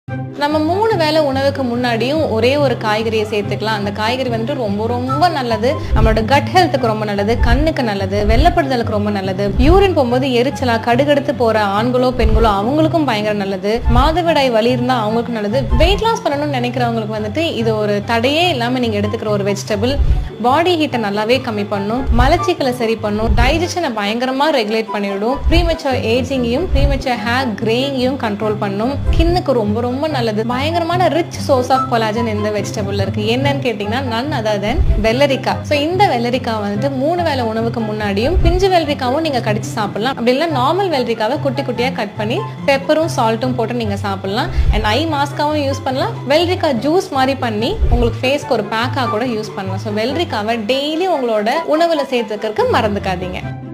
நம்ம மூணு வேளை உணவுக்கு முன்னாடியும் ஒரே ஒரு காய்கறியை சேர்த்துக்கலாம் அந்த காய்கறி வந்துட்டு ரொம்ப ரொம்ப நல்லது நம்மளோட கட் ஹெல்த்துக்கு ரொம்ப நல்லது கண்ணுக்கு நல்லது வெள்ளப்படுதலுக்கு ரொம்ப நல்லது யூரின் போகும்போது எரிச்சலா கடுகடுத்து போற ஆண்களோ பெண்களோ அவங்களுக்கும் பயங்கர நல்லது மாதவிடாய் வலி இருந்தா அவங்களுக்கும் நல்லது வெயிட் லாஸ் பண்ணணும்னு நினைக்கிறவங்களுக்கு வந்துட்டு இது ஒரு தடையே இல்லாம நீங்க எடுத்துக்கிற ஒரு வெஜிடபிள் பாடி ஹீட்டை நல்லாவே கம்மி பண்ணும் மலச்சிக்கலை சரி பண்ணும் டைஜஷனை பயங்கரமா ரெகுலேட் பண்ணிவிடும் ப்ரீமெச்சர் ஏஜிங்கையும் ப்ரீமெச்சர் ஹேர் கிரேயிங்கையும் கண்ட்ரோல் பண்ணும் ஸ்கின்னுக்கு ரொம்ப ரொம்ப நல்லது பயங்கரமான ரிச் சோர்ஸ் ஆஃப் கொலாஜன் இந்த வெஜிடபிள்ல இருக்கு என்னன்னு கேட்டீங்கன்னா நன் அதர் தென் வெள்ளரிக்காய் ஸோ இந்த வெள்ளரிக்காய் வந்துட்டு மூணு வேளை உணவுக்கு முன்னாடியும் பிஞ்சு வெள்ளரிக்காவும் நீங்க கடிச்சு சாப்பிடலாம் அப்படி இல்லை நார்மல் வெள்ளரிக்காவை குட்டி குட்டியா கட் பண்ணி பெப்பரும் சால்ட்டும் போட்டு நீங்க சாப்பிடலாம் அண்ட் ஐ மாஸ்காவும் யூஸ் பண்ணலாம் வெள்ளரிக்காய் ஜூஸ் மாதிரி பண்ணி உங்களுக்கு ஃபேஸ்க்கு ஒரு பேக்காக கூட யூஸ் பண்ணலாம் ஸோ வெள்ளரிக்காவை டெய்லி உங்களோட உணவுல சேர்த்துக்கிறதுக்கு மறந்துக்காதீங்க